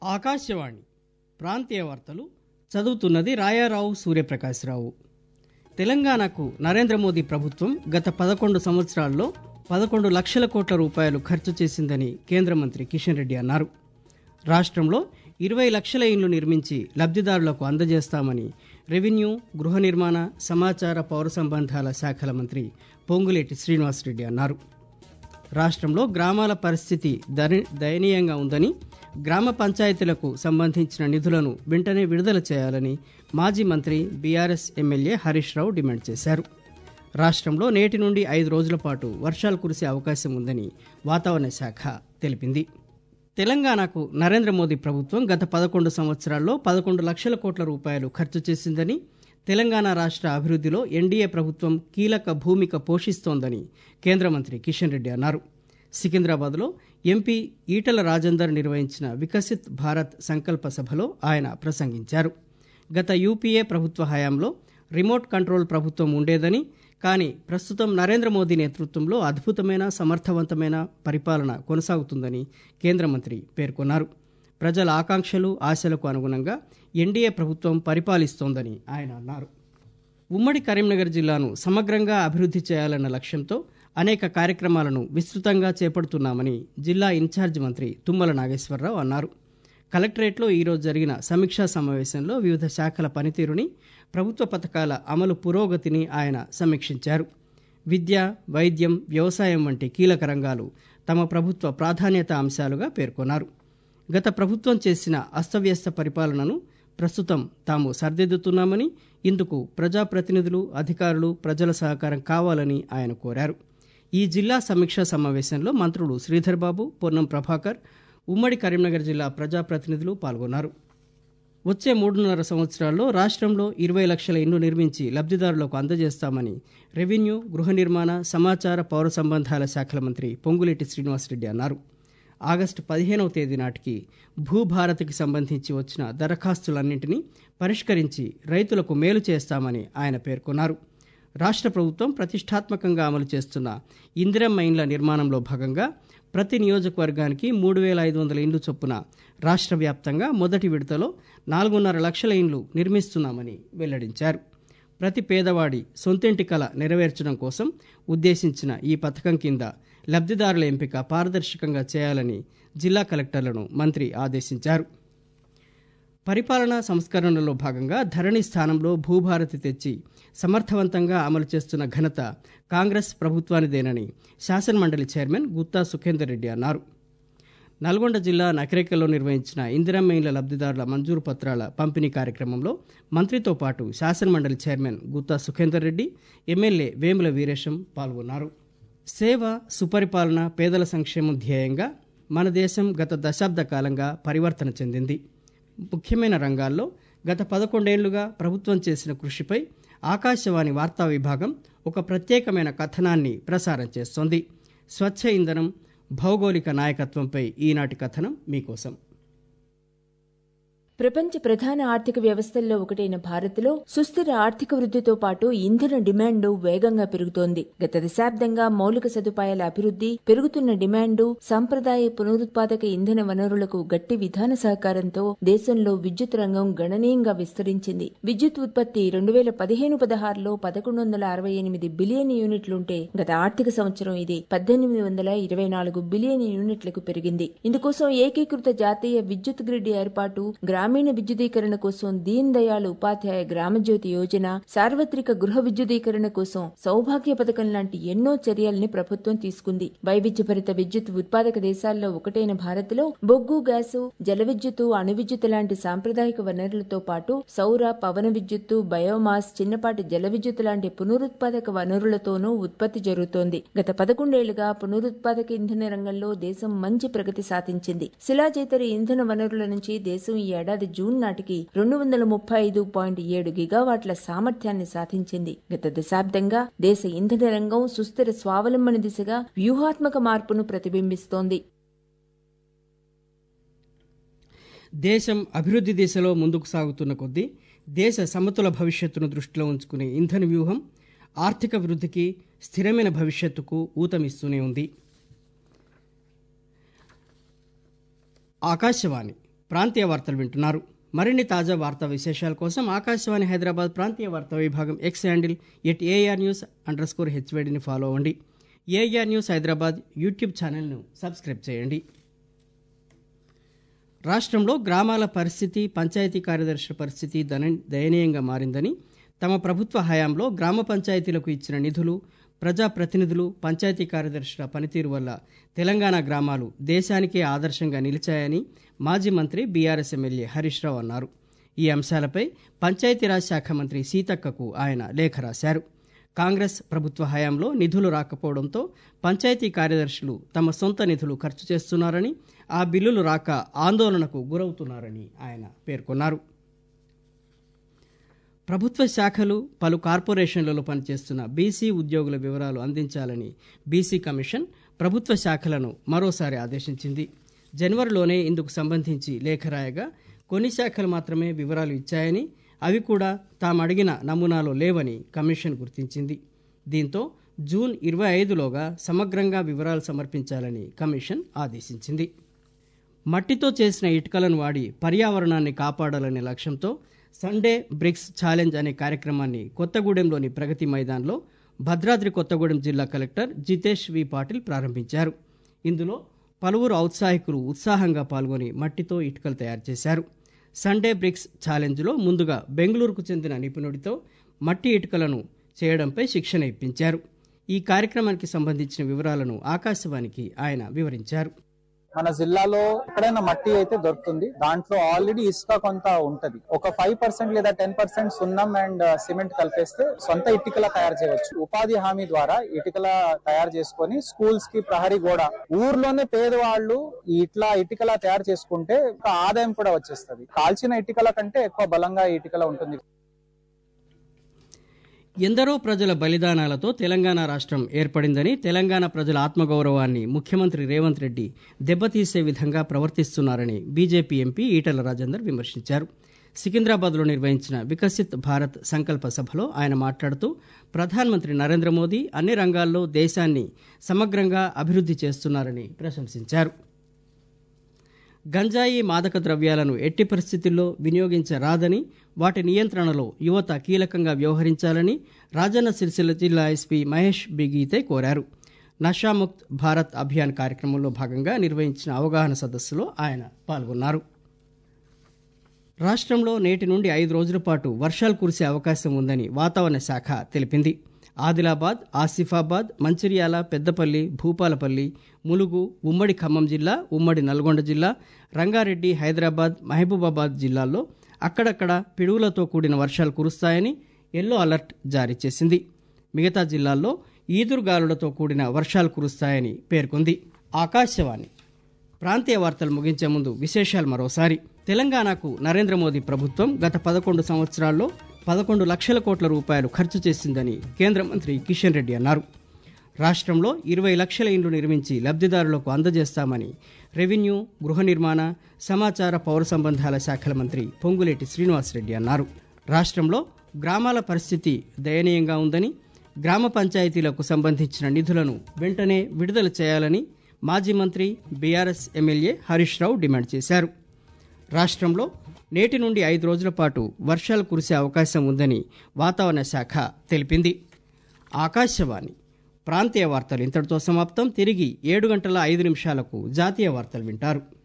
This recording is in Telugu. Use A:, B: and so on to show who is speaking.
A: ఆకాశవాణి ప్రాంతీయ వార్తలు చదువుతున్నది రాయారావు సూర్యప్రకాశ్రావు తెలంగాణకు నరేంద్ర మోదీ ప్రభుత్వం గత పదకొండు సంవత్సరాల్లో పదకొండు లక్షల కోట్ల రూపాయలు ఖర్చు చేసిందని కేంద్ర మంత్రి కిషన్ రెడ్డి అన్నారు రాష్ట్రంలో ఇరవై లక్షల ఇండ్లు నిర్మించి లబ్ధిదారులకు అందజేస్తామని రెవెన్యూ గృహ నిర్మాణ సమాచార పౌర సంబంధాల శాఖల మంత్రి పొంగులేటి శ్రీనివాసరెడ్డి అన్నారు రాష్ట్రంలో గ్రామాల పరిస్థితి దరి- దయనీయంగా ఉందని గ్రామ పంచాయతీలకు సంబంధించిన నిధులను వెంటనే విడుదల చేయాలని మాజీ మంత్రి BRS MLA Harish Rao demand చేశారు రాష్ట్రంలో నేటి నుండి ఐదు రోజుల పాటు వర్షాలు కురిసే అవకాశం ఉందని వాతావరణ శాఖ తెలిపింది తెలంగాణకు నరేంద్ర మోదీ ప్రభుత్వం గత పదకొండు సంవత్సరాల్లో పదకొండు లక్షల కోట్ల రూపాయలు ఖర్చు చేసిందని తెలంగాణ రాష్ట్ర అభివృద్ధిలో ఎన్డీఏ ప్రభుత్వం కీలక భూమిక పోషిస్తోందని కేంద్ర మంత్రి కిషన్ రెడ్డి అన్నారు సికింద్రాబాద్లో ఎంపీ ఈటల రాజేందర్ నిర్వహించిన వికసిత్ భారత్ సంకల్ప సభలో ఆయన ప్రసంగించారు గత యూపీఏ ప్రభుత్వ హయాంలో రిమోట్ కంట్రోల్ ప్రభుత్వం ఉండేదని కానీ ప్రస్తుతం నరేంద్ర మోదీ నేతృత్వంలో అద్భుతమైన సమర్థవంతమైన పరిపాలన కొనసాగుతుందని కేంద్ర మంత్రి పేర్కొన్నారు ప్రజల ఆకాంక్షలు ఆశలకు అనుగుణంగా ఎన్డీఏ ప్రభుత్వం పరిపాలిస్తోందని ఆయన అన్నారు ఉమ్మడి కరీంనగర్ జిల్లాను సమగ్రంగా అభివృద్ధి చేయాలన్న లక్ష్యంతో అనేక కార్యక్రమాలను విస్తృతంగా చేపడుతున్నామని జిల్లా ఇన్ఛార్జ్ మంత్రి తుమ్మల నాగేశ్వరరావు అన్నారు కలెక్టరేట్లో ఈరోజు జరిగిన సమీక్షా సమావేశంలో వివిధ శాఖల పనితీరుని ప్రభుత్వ పథకాల అమలు పురోగతిని ఆయన సమీక్షించారు విద్య వైద్యం వ్యవసాయం వంటి కీలక రంగాలు తమ ప్రభుత్వ ప్రాధాన్యత అంశాలుగా పేర్కొన్నారు గత ప్రభుత్వం చేసిన అస్తవ్యస్త పరిపాలనను ప్రస్తుతం తాము సరిదిద్దుతున్నామని ఇందుకు ప్రజాప్రతినిధులు అధికారులు ప్రజల సహకారం కావాలని ఆయన కోరారు ఈ జిల్లా సమీక్షా సమావేశంలో మంత్రులు శ్రీధర్ బాబు పొన్నం ప్రభాకర్ ఉమ్మడి కరీంనగర్ జిల్లా ప్రజాప్రతినిధులు పాల్గొన్నారు వచ్చే మూడున్నర సంవత్సరాల్లో రాష్ట్రంలో ఇరవై లక్షల ఇండ్లు నిర్మించి లబ్ధిదారులకు అందజేస్తామని రెవెన్యూ గృహ నిర్మాణ సమాచార పౌర సంబంధాల శాఖల మంత్రి పొంగులేటి శ్రీనివాసరెడ్డి అన్నారు ఆగస్టు పదిహేనవ తేదీ నాటికి భూభారత్కి సంబంధించి వచ్చిన దరఖాస్తులన్నింటినీ పరిష్కరించి రైతులకు మేలు చేస్తామని ఆయన పేర్కొన్నారు రాష్ట్ర ప్రభుత్వం ప్రతిష్టాత్మకంగా అమలు చేస్తున్న ఇందిరమ్మ ఇండ్ల నిర్మాణంలో భాగంగా ప్రతి నియోజకవర్గానికి మూడు వేల ఐదు వందల ఇండ్లు చొప్పున రాష్ట్ర వ్యాప్తంగా మొదటి విడతలో నాలుగున్నర లక్షల ఇండ్లు నిర్మిస్తున్నామని వెల్లడించారు ప్రతి పేదవాడి సొంతింటి కల నెరవేర్చడం కోసం ఉద్దేశించిన ఈ పథకం కింద లబ్ధిదారుల ఎంపిక పారదర్శకంగా చేయాలని జిల్లా కలెక్టర్లను మంత్రి ఆదేశించారు పరిపాలనా సంస్కరణలో భాగంగా ధరణి స్థానంలో భూభారతి తెచ్చి సమర్థవంతంగా అమలు చేస్తున్న ఘనత కాంగ్రెస్ ప్రభుత్వానిదేనని శాసనమండలి చైర్మన్ గుత్తా సుఖేందర్ రెడ్డి అన్నారు నల్గొండ జిల్లా నకరేకల్లో నిర్వహించిన ఇందిరమ్మ ఇండ్ల లబ్ధిదారుల మంజూరు పత్రాల పంపిణీ కార్యక్రమంలో మంత్రితో పాటు శాసనమండలి చైర్మన్ గుత్తా సుఖేందర్ రెడ్డి ఎమ్మెల్యే వేముల వీరేశం పాల్గొన్నారు సేవ సుపరిపాలన పేదల సంక్షేమం ధ్యేయంగా మన దేశం గత దశాబ్ద కాలంగా పరివర్తన చెందింది ముఖ్యమైన రంగాల్లో గత పదకొండేళ్లుగా ప్రభుత్వం చేసిన కృషిపై ఆకాశవాణి వార్తా విభాగం ఒక ప్రత్యేకమైన కథనాన్ని ప్రసారం చేస్తోంది స్వచ్ఛ ఇంధనం భౌగోళిక నాయకత్వంపై ఈనాటి కథనం మీకోసం
B: ప్రపంచ ప్రధాన ఆర్థిక వ్యవస్థల్లో ఒకటైన భారత్లో సుస్థిర ఆర్థిక వృద్ధితో పాటు ఇంధన డిమాండ్ వేగంగా పెరుగుతోంది గత దశాబ్దంగా మౌలిక సదుపాయాల అభివృద్ధి పెరుగుతున్న డిమాండు సంప్రదాయ పునరుత్పాదక ఇంధన వనరులకు గట్టి విధాన సహకారంతో దేశంలో విద్యుత్ రంగం గణనీయంగా విస్తరించింది విద్యుత్ ఉత్పత్తి రెండు వేల పదిహేను పదహారులో పదకొండు వందల అరవై ఎనిమిది బిలియన్ యూనిట్లుంటే గత ఆర్థిక సంవత్సరం ఇది పద్దెనిమిది వందల ఇరవై నాలుగు బిలియన్ యూనిట్లకు పెరిగింది ఇందుకోసం ఏకీకృత జాతీయ విద్యుత్ గ్రిడ్ ఏర్పాటు గ్రామీణ విద్యుదీకరణ కోసం దీన్ దయాళ్ ఉపాధ్యాయ గ్రామజ్యోతి యోజన సార్వత్రిక గృహ విద్యుదీకరణ కోసం సౌభాగ్య పథకం లాంటి ఎన్నో చర్యల్ని ప్రభుత్వం తీసుకుంది వైవిధ్యభరిత విద్యుత్ ఉత్పాదక దేశాల్లో ఒకటైన భారత్లో బొగ్గు గ్యాసు జల విద్యుత్తు అణు విద్యుత్ లాంటి సాంప్రదాయిక వనరులతో పాటు సౌర పవన విద్యుత్తు బయోమాస్ చిన్నపాటి జల విద్యుత్ లాంటి పునరుత్పాదక వనరులతోనూ ఉత్పత్తి జరుగుతోంది గత పదకొండేళ్లుగా పునరుత్పాదక ఇంధన రంగంలో దేశం మంచి ప్రగతి సాధించింది శిలాజేతరి ఇంధన వనరుల నుంచి దేశం ఈ ఏడాది జూన్ నాటికి రెండు వందల ముప్పై ఐదు పాయింట్ ఏడు గిగావాట్ల సామర్థ్యాన్ని సాధించింది గత దశాబ్దంగా దేశ ఇంధన రంగం సుస్థిర స్వావలంబన దిశగా వ్యూహాత్మక మార్పును ప్రతిబింబిస్తోంది
A: దేశం అభివృద్ధి దిశలో ముందుకు సాగుతున్న కొద్దీ దేశ సమతుల భవిష్యత్తును దృష్టిలో ఉంచుకునే ఇంధన వ్యూహం ఆర్థిక వృద్ధికి స్థిరమైన భవిష్యత్తుకు ఊతమిస్తూనే ఉంది ఆకాశవాణి ప్రాంతీయ వార్తలు వింటున్నారు మరిన్ని తాజా వార్తా విశేషాల కోసం ఆకాశవాణి హైదరాబాద్ ప్రాంతీయ వార్తా విభాగం X handle at AR news underscore స్కోర్ హెచ్వేడిని ఫాలో అవ్వండి ఏఆర్ న్యూస్ హైదరాబాద్ యూట్యూబ్ ఛానల్ను సబ్స్క్రైబ్ చేయండి రాష్ట్రంలో గ్రామాల పరిస్థితి పంచాయతీ కార్యదర్శుల పరిస్థితి దన- దయనీయంగా మారిందని తమ ప్రభుత్వ హయాంలో గ్రామ పంచాయతీలకు ఇచ్చిన నిధులు ప్రజాప్రతినిధులు పంచాయతీ కార్యదర్శుల పనితీరు వల్ల తెలంగాణ గ్రామాలు దేశానికే ఆదర్శంగా నిలిచాయని మాజీ మంత్రి బీఆర్ఎస్ ఎమ్మెల్యే హరీష్ రావు అన్నారు ఈ అంశాలపై పంచాయతీరాజ్ శాఖ మంత్రి సీతక్కకు ఆయన లేఖ రాశారు కాంగ్రెస్ ప్రభుత్వ హయాంలో నిధులు రాకపోవడంతో పంచాయతీ కార్యదర్శులు తమ సొంత నిధులు ఖర్చు చేస్తున్నారని ఆ బిల్లులు రాక ఆందోళనకు గురవుతున్నారని ఆయన పేర్కొన్నారు ప్రభుత్వ శాఖలు పలు కార్పొరేషన్లలో పనిచేస్తున్న బీసీ ఉద్యోగుల వివరాలు అందించాలని బీసీ కమిషన్ ప్రభుత్వ శాఖలను మరోసారి ఆదేశించింది జనవరిలోనే ఇందుకు సంబంధించి లేఖ రాయగా కొన్ని శాఖలు మాత్రమే వివరాలు ఇచ్చాయని అవి కూడా తాము అడిగిన నమూనాలో లేవని కమిషన్ గుర్తించింది దీంతో జూన్ ఇరవై ఐదులోగా సమగ్రంగా వివరాలు సమర్పించాలని కమిషన్ ఆదేశించింది మట్టితో చేసిన ఇటుకలను వాడి పర్యావరణాన్ని కాపాడాలనే లక్ష్యంతో సండే బ్రిక్స్ ఛాలెంజ్ అనే కార్యక్రమాన్ని కొత్తగూడెంలోని ప్రగతి మైదాన్లో భద్రాద్రి కొత్తగూడెం జిల్లా కలెక్టర్ జితేష్ వి పాటిల్ ప్రారంభించారు ఇందులో పలువురు ఔత్సాహికులు ఉత్సాహంగా పాల్గొని మట్టితో ఇటుకలు తయారు చేశారు సండే బ్రిక్స్ ఛాలెంజ్లో ముందుగా బెంగళూరుకు చెందిన నిపుణుడితో మట్టి ఇటుకలను చేయడంపై శిక్షణ ఇప్పించారు ఈ కార్యక్రమానికి సంబంధించిన వివరాలను ఆకాశవాణికి ఆయన వివరించారు
C: మన జిల్లాలో ఎక్కడైనా మట్టి అయితే దొరుకుతుంది దాంట్లో ఆల్రెడీ ఇసుక కొంత ఉంటది ఒక ఫైవ్ పర్సెంట్ లేదా టెన్ పర్సెంట్ సున్నం అండ్ సిమెంట్ కలిపేస్తే సొంత ఇటుకల తయారు చేయవచ్చు ఉపాధి హామీ ద్వారా ఇటుకల తయారు చేసుకొని స్కూల్స్ కి ప్రహరీ గోడ ఊర్లోనే పేదవాళ్ళు ఈ ఇట్లా ఇటుకల తయారు చేసుకుంటే ఒక ఆదాయం కూడా వచ్చేస్తుంది కాల్చిన ఇటుకల కంటే ఎక్కువ బలంగా ఈ ఇటుకల ఉంటుంది
A: ఎందరో ప్రజల బలిదానాలతో తెలంగాణ రాష్ట్రం ఏర్పడిందని తెలంగాణ ప్రజల ఆత్మగౌరవాన్ని ముఖ్యమంత్రి రేవంత్ రెడ్డి దెబ్బతీసే విధంగా ప్రవర్తిస్తున్నారని బీజేపీ ఎంపీ ఈటల రాజేందర్ విమర్శించారు సికింద్రాబాద్లో నిర్వహించిన వికసిత్ భారత్ సంకల్ప సభలో ఆయన మాట్లాడుతూ ప్రధానమంత్రి నరేంద్ర మోదీ అన్ని రంగాల్లో దేశాన్ని సమగ్రంగా అభివృద్ధి చేస్తున్నారని ప్రశంసించారు గంజాయి మాదక ద్రవ్యాలను ఎట్టి పరిస్థితుల్లో వినియోగించరాదని వాటి నియంత్రణలో యువత కీలకంగా వ్యవహరించాలని రాజన్న సిరిసిల్ల జిల్లా ఎస్పీ మహేష్ బిగీతే కోరారు నషాముక్త్ భారత్ అభియాన్ కార్యక్రమంలో భాగంగా నిర్వహించిన అవగాహన సదస్సులో ఆయన పాల్గొన్నారు రాష్ట్రంలో నేటి నుండి ఐదు రోజుల పాటు వర్షాలు కురిసే అవకాశం ఉందని వాతావరణ శాఖ తెలిపింది ఆదిలాబాద్ ఆసిఫాబాద్ మంచిర్యాల పెద్దపల్లి భూపాలపల్లి ములుగు ఉమ్మడి ఖమ్మం జిల్లా ఉమ్మడి నల్గొండ జిల్లా రంగారెడ్డి హైదరాబాద్ మహబూబాబాద్ జిల్లాల్లో అక్కడక్కడ పిడుగులతో కూడిన వర్షాలు కురుస్తాయని ఎల్లో అలర్ట్ జారీ చేసింది మిగతా జిల్లాల్లో ఈదురుగాలులతో కూడిన వర్షాలు కురుస్తాయని పేర్కొంది ఆకాశవాణి ప్రాంతీయ వార్తలు ముగించే ముందు విశేషాలు మరోసారి తెలంగాణకు నరేంద్ర మోదీ ప్రభుత్వం గత పదకొండు సంవత్సరాల్లో పదకొండు లక్షల కోట్ల రూపాయలు ఖర్చు చేసిందని కేంద్ర మంత్రి కిషన్ రెడ్డి అన్నారు రాష్ట్రంలో ఇరవై లక్షల ఇండ్లు నిర్మించి లబ్ధిదారులకు అందజేస్తామని రెవెన్యూ గృహ నిర్మాణ సమాచార పౌర సంబంధాల శాఖల మంత్రి పొంగులేటి శ్రీనివాసరెడ్డి అన్నారు రాష్ట్రంలో గ్రామాల పరిస్థితి దయనీయంగా ఉందని గ్రామ పంచాయతీలకు సంబంధించిన నిధులను వెంటనే విడుదల చేయాలని మాజీ మంత్రి BRS MLA Harish Rao demand చేశారు రాష్ట్రంలో నేటి నుండి ఐదు రోజుల పాటు వర్షాలు కురిసే అవకాశం ఉందని వాతావరణ శాఖ తెలిపింది ఆకాశవాణి ప్రాంతీయ వార్తలు ఇంతటితో సమాప్తం తిరిగి ఏడు గంటల ఐదు నిమిషాలకు జాతీయ వార్తలు వింటారు